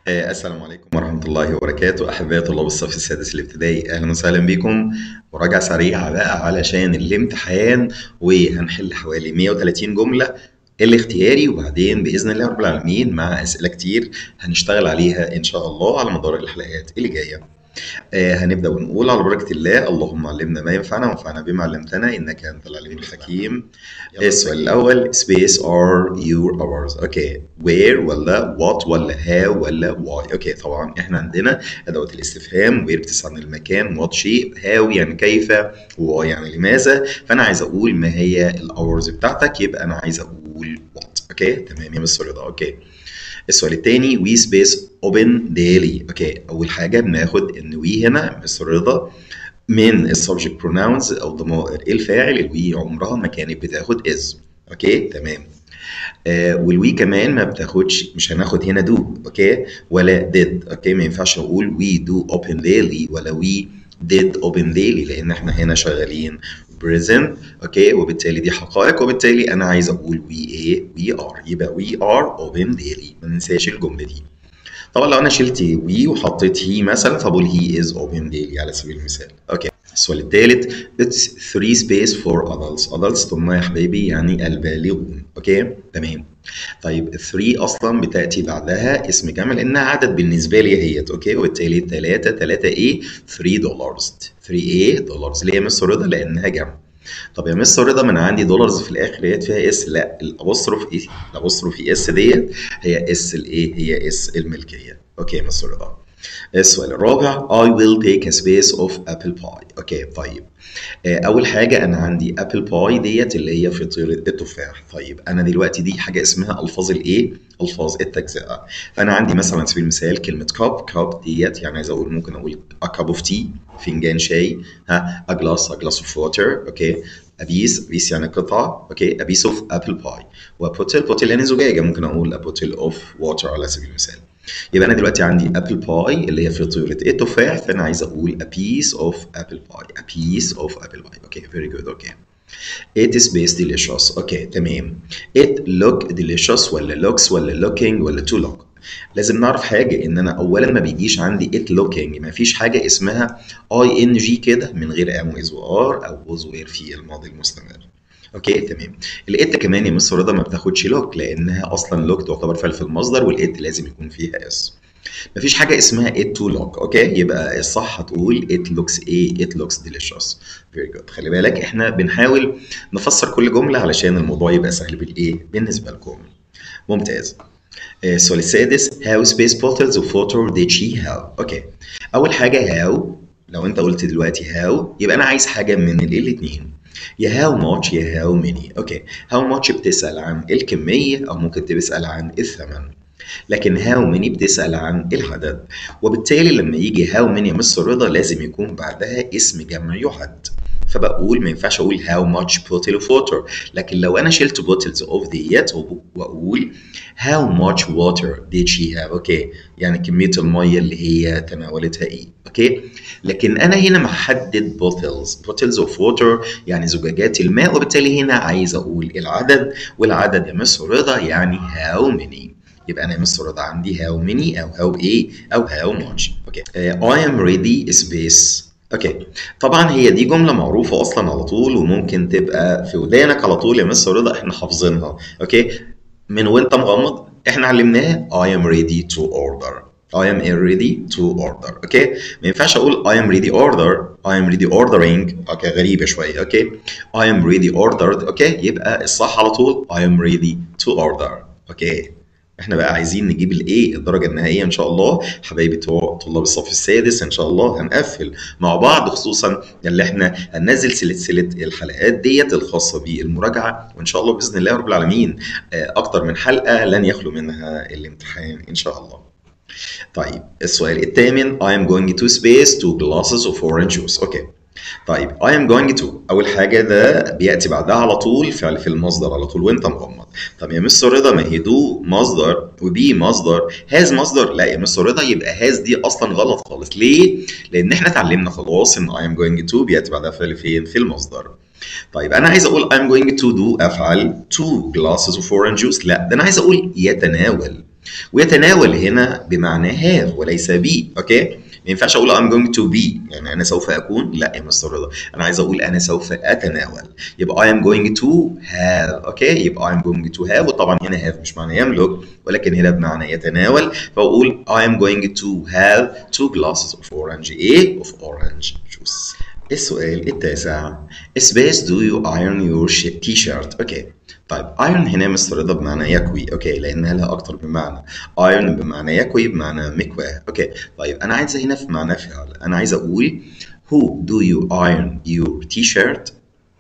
آه، السلام عليكم ورحمة الله وبركاته أحباء طلاب الصف السادس الابتدائي أهلا وسهلا بكم مراجعة سريعة بقى علشان الامتحان وهنحل حوالي 130 جملة الاختياري وبعدين بإذن الله رب العالمين مع أسئلة كتير هنشتغل عليها إن شاء الله على مدار الحلقات اللي جاية آه هنبدأ ونقول على بركة الله اللهم علمنا ما ينفعنا وانفعنا بما علمتنا إنك أنت العليم الحكيم السؤال الأول space are your hours أوكي where ولا what ولا how ولا why أوكي طبعا إحنا عندنا أدوات الاستفهام where بتسأل عن المكان what شيء how يعني كيف why يعني لماذا فأنا عايز أقول ما هي الأورز بتاعتك يبقى أنا عايز أقول what أوكي تمام يا مستر رضا أوكي السؤال الثاني وي سبيس اوبن ديلي اوكي اول حاجه بناخد ان وي هنا مستر رضا من السبجكت بروناونز او ضمائر الفاعل الوي عمرها ما كانت بتاخد از اوكي تمام آه والوي كمان ما بتاخدش مش هناخد هنا دو اوكي ولا ديد اوكي ما ينفعش اقول وي دو اوبن ديلي ولا وي did open daily لان احنا هنا شغالين present اوكي وبالتالي دي حقائق وبالتالي انا عايز اقول we ايه we are يبقى we are open daily ما ننساش الجمله دي طبعا لو انا شلت we وحطيت he مثلا فبقول he is open daily على سبيل المثال اوكي السؤال الثالث it's three space for adults adults ثم يا حبايبي يعني البالغون اوكي تمام طيب 3 اصلا بتاتي بعدها اسم جمع لانها عدد بالنسبه لي هي اوكي وبالتالي 3 3 ايه 3 دولار 3 ايه دولار ليه يا مستر رضا لانها جمع طب يا مستر رضا ما انا عندي دولارز في الاخر هي فيها اس لا الابوستروف ايه الابوستروف اس ديت هي اس الايه هي اس الملكيه اوكي يا مستر رضا السؤال الرابع I will take a space of apple pie اوكي طيب اول حاجه انا عندي ابل باي ديت اللي هي فطيره التفاح طيب انا دلوقتي دي حاجه اسمها الفاظ الايه الفاظ التجزئه فانا عندي مثلا على سبيل المثال كلمه كاب كاب ديت يعني عايز اقول ممكن اقول a cup of tea فنجان شاي ها a glass a glass of water اوكي a piece a piece يعني قطعه اوكي a piece of apple pie وبوتل بوتل يعني زجاجه ممكن اقول a bottle of water على سبيل المثال يبقى انا دلوقتي عندي ابل باي اللي هي فطيره التفاح فانا عايز اقول a piece of apple pie a piece of apple pie اوكي very good اوكي It is based delicious اوكي تمام It look delicious ولا looks ولا looking ولا to look لازم نعرف حاجة إن أنا أولا ما بيجيش عندي it looking ما فيش حاجة اسمها ing كده من غير am is وار أو was were في الماضي المستمر اوكي تمام الات كمان يا مستر رضا ما بتاخدش لوك لانها اصلا لوك تعتبر فعل في المصدر والات لازم يكون فيها اس مفيش حاجه اسمها it to look اوكي يبقى الصح هتقول it looks ايه it looks delicious very good خلي بالك احنا بنحاول نفسر كل جمله علشان الموضوع يبقى سهل بالايه بالنسبه لكم ممتاز السؤال السادس how space bottles of water did she have اوكي اول حاجه how لو انت قلت دلوقتي how يبقى انا عايز حاجه من الاثنين يا هاو ماتش يا هاو ميني اوكي هاو ماتش بتسال عن الكميه او ممكن تسال عن الثمن لكن هاو ميني بتسال عن العدد وبالتالي لما يجي هاو ميني يا مستر رضا لازم يكون بعدها اسم جمع يعد فبقول ما ينفعش اقول how much bottle of water لكن لو انا شلت bottles of ديت واقول how much water did she have اوكي يعني كميه الميه اللي هي تناولتها ايه اوكي لكن انا هنا محدد bottles bottles of water يعني زجاجات الماء وبالتالي هنا عايز اقول العدد والعدد يا مستر رضا يعني how many يبقى انا يا مستر رضا عندي how many او how ايه او how much اوكي uh, I am ready space اوكي طبعا هي دي جمله معروفه اصلا على طول وممكن تبقى في ودانك على طول يا مستر رضا احنا حافظينها اوكي من وانت مغمض احنا علمناها I am ready to order I am ready to order اوكي ما ينفعش اقول I am ready order I am ready ordering اوكي غريبه شويه اوكي I am ready ordered اوكي يبقى الصح على طول I am ready to order اوكي احنا بقى عايزين نجيب الايه الدرجه النهائيه ان شاء الله حبايبي بتوع طلاب الصف السادس ان شاء الله هنقفل مع بعض خصوصا اللي احنا هننزل سلسله الحلقات ديت الخاصه بالمراجعه وان شاء الله باذن الله رب العالمين اكتر من حلقه لن يخلو منها الامتحان ان شاء الله طيب السؤال الثامن I am going to space two glasses of orange juice اوكي طيب I am going to أول حاجة ده بيأتي بعدها على طول فعل في المصدر على طول وأنت مغمض طب يا مستر رضا ما هي دو مصدر وبي مصدر هاز مصدر لا يا مستر رضا يبقى هاز دي أصلا غلط خالص ليه؟ لأن إحنا اتعلمنا خلاص إن I am going to بيأتي بعدها فعل فين؟ في المصدر طيب انا عايز اقول I'm going to do افعل two glasses of orange juice لا ده انا عايز اقول يتناول ويتناول هنا بمعنى have وليس be اوكي ما ينفعش اقول I'm going to be يعني انا سوف اكون لا يا مستر رضا انا عايز اقول انا سوف اتناول يبقى I am going to have اوكي يبقى I'm going to have وطبعا هنا have مش معنى يملك ولكن هنا بمعنى يتناول فاقول I am going to have two glasses of orange ايه of orange juice السؤال التاسع Space do you iron your t-shirt اوكي طيب ايرون هنا مستر رضا بمعنى يكوي اوكي لانها لها اكتر من معنى ايرون بمعنى يكوي بمعنى مكواه اوكي طيب انا عايز هنا في معنى فعل انا عايز اقول who do you iron your t-shirt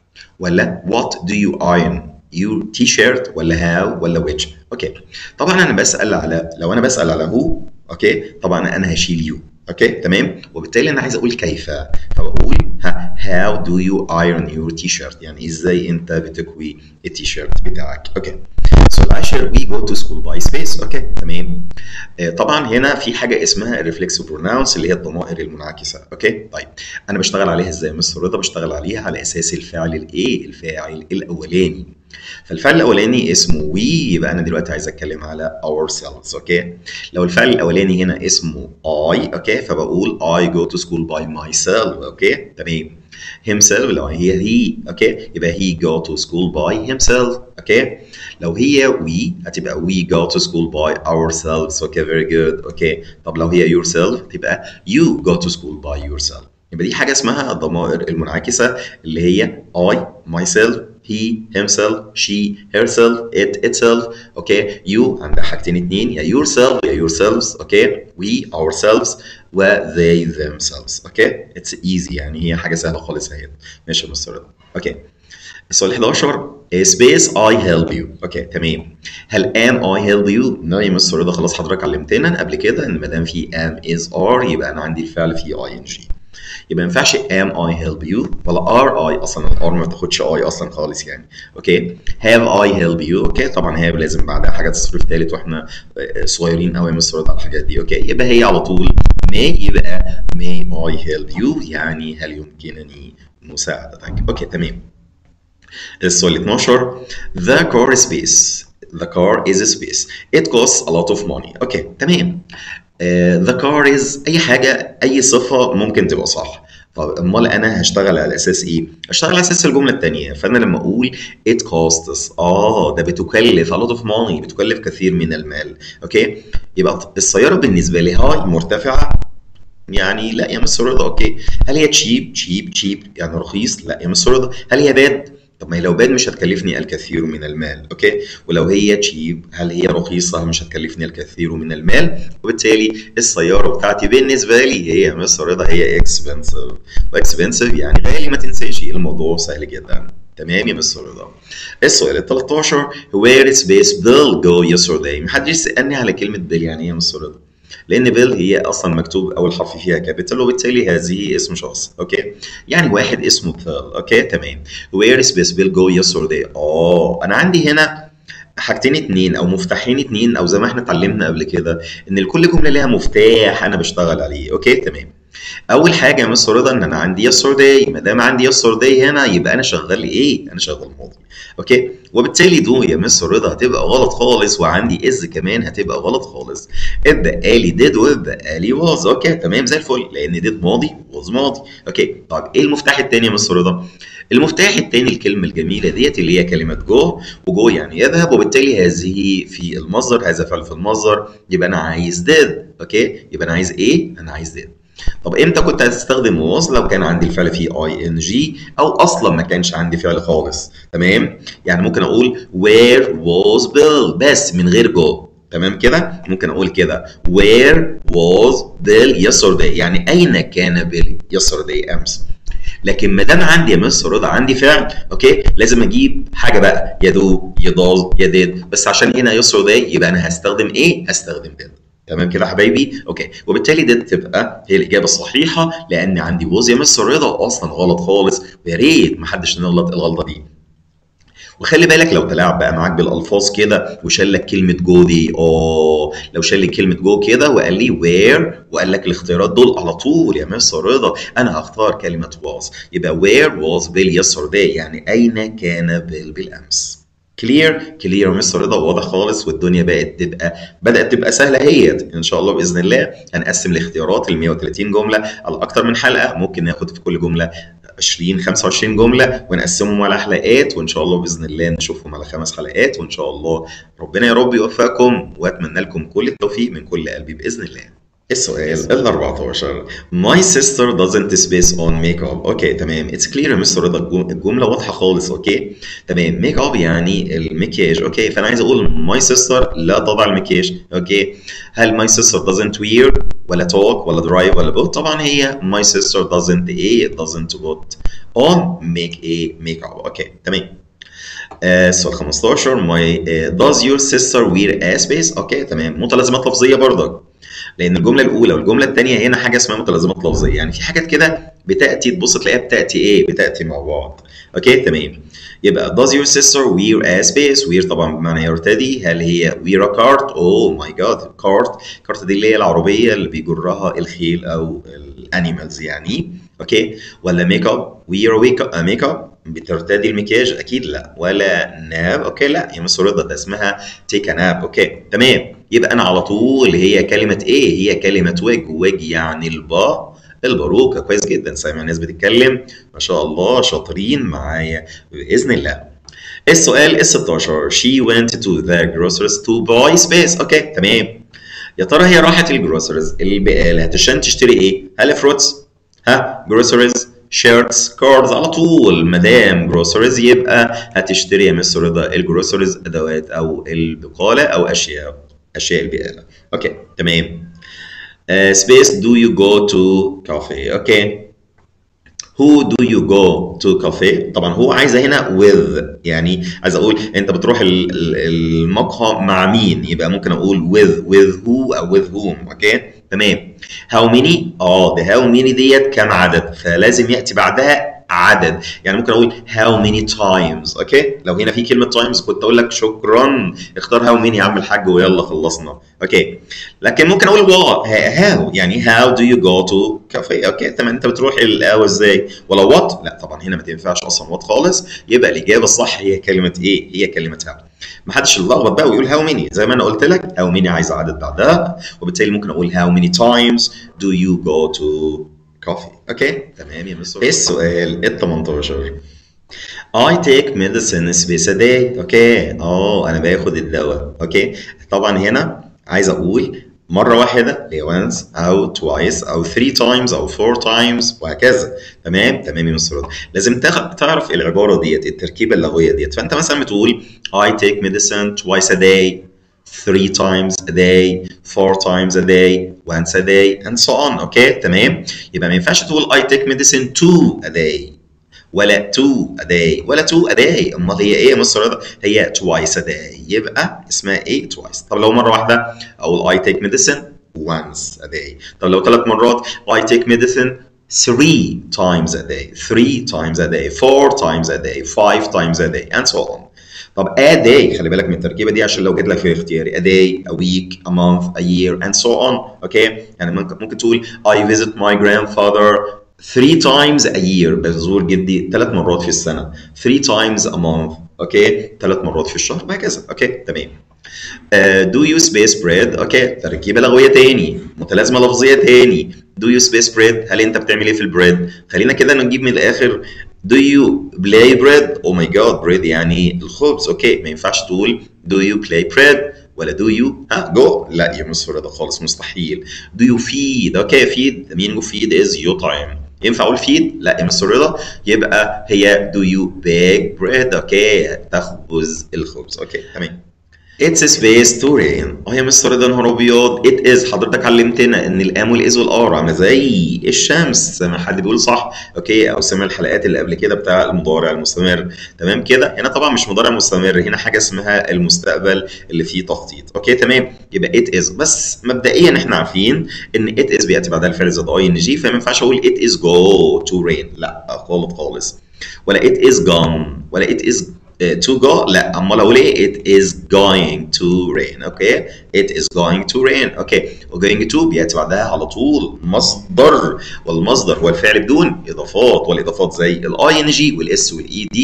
ولا what do you iron your t-shirt ولا how ولا which اوكي طبعا انا بسال على لو انا بسال على who اوكي طبعا انا هشيل يو اوكي تمام وبالتالي انا عايز اقول كيف فبقول ها how do you iron your t-shirt يعني ازاي انت بتكوي التيشيرت بتاعك اوكي السؤال العاشر we go to school by space اوكي تمام آه طبعا هنا في حاجه اسمها reflexive pronouns اللي هي الضمائر المنعكسه اوكي طيب انا بشتغل عليها ازاي يا مستر رضا بشتغل عليها على اساس الفعل الايه الفاعل الاولاني فالفعل الاولاني اسمه we يبقى انا دلوقتي عايز اتكلم على ourselves اوكي لو الفعل الاولاني هنا اسمه I اوكي فبقول I go to school by myself اوكي تمام himself لو هي he اوكي يبقى he go to school by himself اوكي لو هي we هتبقى we go to school by ourselves اوكي very good اوكي طب لو هي yourself تبقى you go to school by yourself يبقى دي حاجه اسمها الضمائر المنعكسه اللي هي I myself he himself she herself it itself اوكي you عندها حاجتين اتنين يا yourself يا yourselves اوكي we ourselves و they themselves اوكي it's easy يعني هي حاجه سهله خالص اهي ماشي يا مستر رضا اوكي السؤال 11 space I help you اوكي تمام هل am I help you لا يا مستر رضا خلاص حضرتك علمتنا قبل كده ان ما دام في am is are يبقى انا عندي الفعل فيه ing يبقى ما ينفعش am I help you ولا are I اصلا الار ما بتاخدش I اصلا خالص يعني اوكي have I help you اوكي طبعا have لازم بعدها حاجه تصريف ثالث واحنا صغيرين قوي مصر على الحاجات دي اوكي يبقى هي على طول may يبقى may I help you يعني هل يمكنني مساعدتك اوكي تمام السؤال 12 the car space the car is a space it costs a lot of money اوكي تمام ذا كار از اي حاجه اي صفه ممكن تبقى صح طب امال انا هشتغل على اساس ايه؟ هشتغل على اساس الجمله الثانيه فانا لما اقول it costs اه ده بتكلف a lot of money بتكلف كثير من المال اوكي يبقى السياره بالنسبه لي هاي مرتفعه يعني لا يا مستر رضا اوكي هل هي تشيب تشيب تشيب يعني رخيص لا يا مستر رضا هل هي باد طب ما هي لو باد مش هتكلفني الكثير من المال اوكي ولو هي تشيب هل هي رخيصه مش هتكلفني الكثير من المال وبالتالي السياره بتاعتي بالنسبه لي هي مستر رضا هي اكسبنسيف واكسبنسيف يعني غالي ما تنساش الموضوع سهل جدا تمام يا مستر رضا السؤال ال 13 وير سبيس بيل جو يسترداي محدش سالني على كلمه بيل يعني ايه يا مستر رضا لان بيل هي اصلا مكتوب اول حرف فيها كابيتال وبالتالي هذه اسم شخص اوكي يعني واحد اسمه بيل اوكي تمام وير سبيس بيل جو يسترداي اه انا عندي هنا حاجتين اتنين او مفتاحين اتنين او زي ما احنا اتعلمنا قبل كده ان لكل جمله ليها مفتاح انا بشتغل عليه اوكي تمام اول حاجه يا مستر رضا ان انا عندي يسترداي ما دام عندي يسترداي هنا يبقى انا شغال ايه انا شغال ماضي اوكي وبالتالي دو يا مستر رضا هتبقى غلط خالص وعندي از كمان هتبقى غلط خالص اتبقى لي ديد واتبقى لي واز اوكي تمام زي الفل لان ديد ماضي واز ماضي اوكي طيب ايه المفتاح الثاني يا مستر رضا المفتاح الثاني الكلمه الجميله ديت اللي هي كلمه جو وجو يعني يذهب وبالتالي هذه في المصدر هذا فعل في المصدر يبقى انا عايز ديد اوكي يبقى انا عايز ايه انا عايز ديد طب امتى كنت هتستخدم واز لو كان عندي الفعل فيه اي ان جي او اصلا ما كانش عندي فعل خالص تمام يعني ممكن اقول where was Bill بس من غير جو تمام كده ممكن اقول كده where was Bill yesterday يعني اين كان بيل yesterday امس لكن ما دام عندي يا مستر رضا عندي فعل اوكي لازم اجيب حاجه بقى يا دو يا داز يا ديد بس عشان هنا يسترداي يبقى انا هستخدم ايه هستخدم ديد تمام كده يا حبايبي اوكي وبالتالي دي تبقى هي الاجابه الصحيحه لان عندي ووز يا مستر رضا اصلا غلط خالص ويا ريت ما حدش نغلط الغلطه دي وخلي بالك لو تلاعب بقى معاك بالالفاظ كده وشال لك كلمه جو دي اه لو شال لي كلمه جو كده وقال لي وير وقال لك الاختيارات دول على طول يا مستر رضا انا هختار كلمه واز يبقى وير واز بيل يسترداي يعني اين كان بيل بالامس كلير كلير يا مستر رضا واضح خالص والدنيا بقت تبقى بدات تبقى سهله هي ان شاء الله باذن الله هنقسم الاختيارات ال 130 جمله على اكتر من حلقه ممكن ناخد في كل جمله 20 25 جمله ونقسمهم على حلقات وان شاء الله باذن الله نشوفهم على خمس حلقات وان شاء الله ربنا يا رب يوفقكم واتمنى لكم كل التوفيق من كل قلبي باذن الله السؤال ال 14 My sister doesn't space on makeup اوكي تمام اتس كلير يا مستر رضا الجمله واضحه خالص اوكي تمام ميك اب يعني المكياج اوكي فانا عايز اقول my sister لا تضع المكياج اوكي هل my sister doesn't wear ولا talk ولا drive ولا both طبعا هي my sister doesn't ايه doesn't put on make a makeup اوكي تمام السؤال 15 my uh, does your sister wear a space اوكي تمام متلازمات لفظيه برضك لان الجمله الاولى والجمله الثانيه هنا حاجه اسمها متلازمات لفظيه يعني في حاجات كده بتاتي تبص تلاقيها بتاتي ايه بتاتي مع بعض اوكي تمام يبقى does your sister wear a space wear طبعا بمعنى يرتدي هل هي wear a cart oh my god cart cart دي اللي هي العربيه اللي بيجرها الخيل او الانيمالز يعني اوكي ولا ميك اب wear a ميك اب بترتدي المكياج اكيد لا ولا ناب اوكي لا يا مس رضا ده اسمها تيك ناب اوكي تمام يبقى انا على طول هي كلمه ايه هي كلمه وج وج يعني البا الباروكه كويس جدا سامع ناس بتتكلم ما شاء الله شاطرين معايا باذن الله السؤال ال 16 she went to the groceries to buy space اوكي تمام يا ترى هي راحت الجروسرز البقاله عشان تشتري ايه هل فروتس ها جروسرز شيرتس كاردز على طول ما دام جروسريز يبقى هتشتري يا مس رضا الجروسريز ادوات او البقاله او اشياء اشياء البقاله اوكي تمام سبيس دو يو جو تو كافيه اوكي who do you go to cafe طبعا هو عايزه هنا with يعني عايز اقول انت بتروح المقهى مع مين يبقى ممكن اقول with with who او with whom اوكي تمام how many اه ده how many ديت كم عدد فلازم ياتي بعدها عدد يعني ممكن اقول how many times اوكي لو هنا في كلمه times كنت اقول لك شكرا اختار how many يا عم الحاج ويلا خلصنا اوكي لكن ممكن اقول wow how يعني how do you go to cafe اوكي تمام انت بتروح القهوه ازاي ولا what لا طبعا هنا ما تنفعش اصلا what خالص يبقى الاجابه الصح هي كلمه ايه هي كلمه how ما حدش يلخبط بقى ويقول how many زي ما انا قلت لك how many عايز عدد بعدها وبالتالي ممكن اقول how many times do you go to coffee اوكي تمام يا مستر السؤال ال 18 I take medicine space a day اوكي اه انا باخد الدواء اوكي طبعا هنا عايز اقول مرة واحدة اللي هي once أو twice أو three times أو four times وهكذا تمام تمام يا مستر لازم تعرف العبارة ديت التركيبة اللغوية ديت فأنت مثلا بتقول I take medicine twice a day three times a day four times a day once a day and so on اوكي تمام يبقى ما ينفعش تقول I take medicine two a day ولا two a day ولا two a day امال هي ايه يا مستر رضا هي twice a day يبقى اسمها ايه twice طب لو مره واحده اقول I take medicine once a day طب لو ثلاث مرات I take medicine three times a day three times a day four times a day five times a day and so on طب a day خلي بالك من التركيبه دي عشان لو جيت لك في اختياري a day a week a month a year and so on اوكي يعني ممكن ممكن تقول I visit my grandfather three times a year بزور جدي ثلاث مرات في السنه three times a month اوكي ثلاث مرات في الشهر وهكذا اوكي تمام uh, do you space bread اوكي تركيبه لغويه تاني متلازمه لفظيه تاني do you space bread هل انت بتعمل ايه في البريد خلينا كده نجيب من الاخر do you play bread oh my god bread يعني الخبز اوكي ما ينفعش تقول do you play bread ولا do you ها جو لا يا مصر ده خالص مستحيل do you feed اوكي feed meaning of feed is يطعم ينفع اقول feed لا يا مستر رضا يبقى هي do you bake bread اوكي تخبز الخبز اوكي تمام It's space to rain. اه يا مستر ده نهار ابيض it is حضرتك علمتنا ان الام والاز والار عامله زي الشمس زي ما حد بيقول صح اوكي او سمع الحلقات اللي قبل كده بتاع المضارع المستمر تمام كده هنا طبعا مش مضارع مستمر هنا حاجه اسمها المستقبل اللي فيه تخطيط اوكي تمام يبقى it is بس مبدئيا احنا عارفين ان it is بياتي بعدها الفعل زائد اي ان جي فما ينفعش اقول it is go to rain لا غلط خالص ولا it is gone ولا it is to go لا امال اقول ايه it is going to rain اوكي it is going to rain اوكي وgoing to بياتي بعدها على طول مصدر والمصدر هو الفعل بدون اضافات والاضافات زي الاي ان جي والاس والاي دي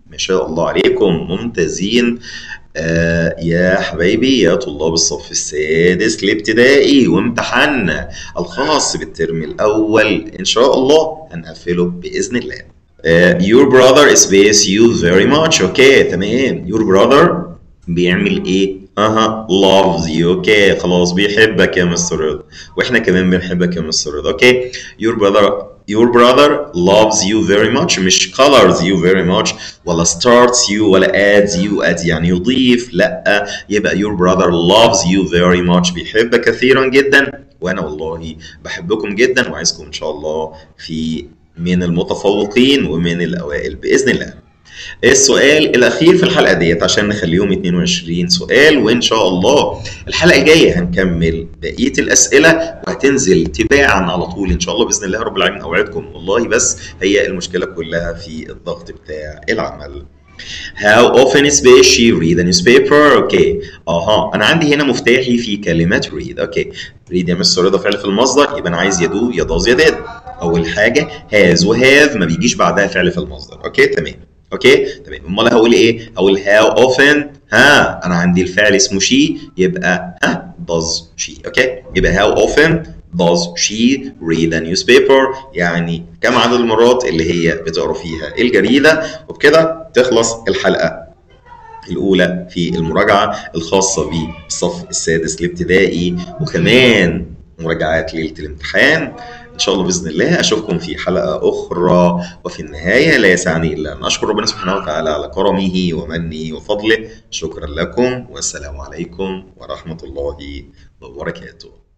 ما شاء الله عليكم ممتازين آه يا حبايبي يا طلاب الصف السادس الابتدائي وامتحاننا الخاص بالترم الأول إن شاء الله هنقفله بإذن الله آه your brother space you very much اوكي تمام your brother بيعمل ايه اها loves you اوكي خلاص بيحبك يا مستر رضا واحنا كمان بنحبك يا مستر رضا اوكي your brother your brother loves you very much مش colors you very much ولا starts you ولا adds you add يعني يضيف لا يبقى your brother loves you very much بيحبك كثيرا جدا وانا والله بحبكم جدا وعايزكم ان شاء الله في من المتفوقين ومن الاوائل باذن الله السؤال الاخير في الحلقه ديت عشان نخليهم 22 سؤال وان شاء الله الحلقه الجايه هنكمل بقيه الاسئله وهتنزل تباعا على طول ان شاء الله باذن الله رب العالمين اوعدكم والله بس هي المشكله كلها في الضغط بتاع العمل How often space she read a newspaper؟ اوكي اها انا عندي هنا مفتاحي في كلمات read اوكي read يا مستر رضا فعل في المصدر يبقى انا عايز يدو يا does يا did اول حاجه has وهاف ما بيجيش بعدها فعل في المصدر اوكي تمام اوكي تمام امال هقول ايه هقول how often ها انا عندي الفعل اسمه she يبقى ها does she اوكي يبقى how often does she read a newspaper يعني كم عدد المرات اللي هي بتقرا فيها الجريده وبكده تخلص الحلقه الاولى في المراجعه الخاصه بالصف السادس الابتدائي وكمان مراجعات ليله الامتحان ان شاء الله باذن الله اشوفكم في حلقه اخرى وفي النهايه لا يسعني الا ان اشكر ربنا سبحانه وتعالى على كرمه ومنه وفضله شكرا لكم والسلام عليكم ورحمه الله وبركاته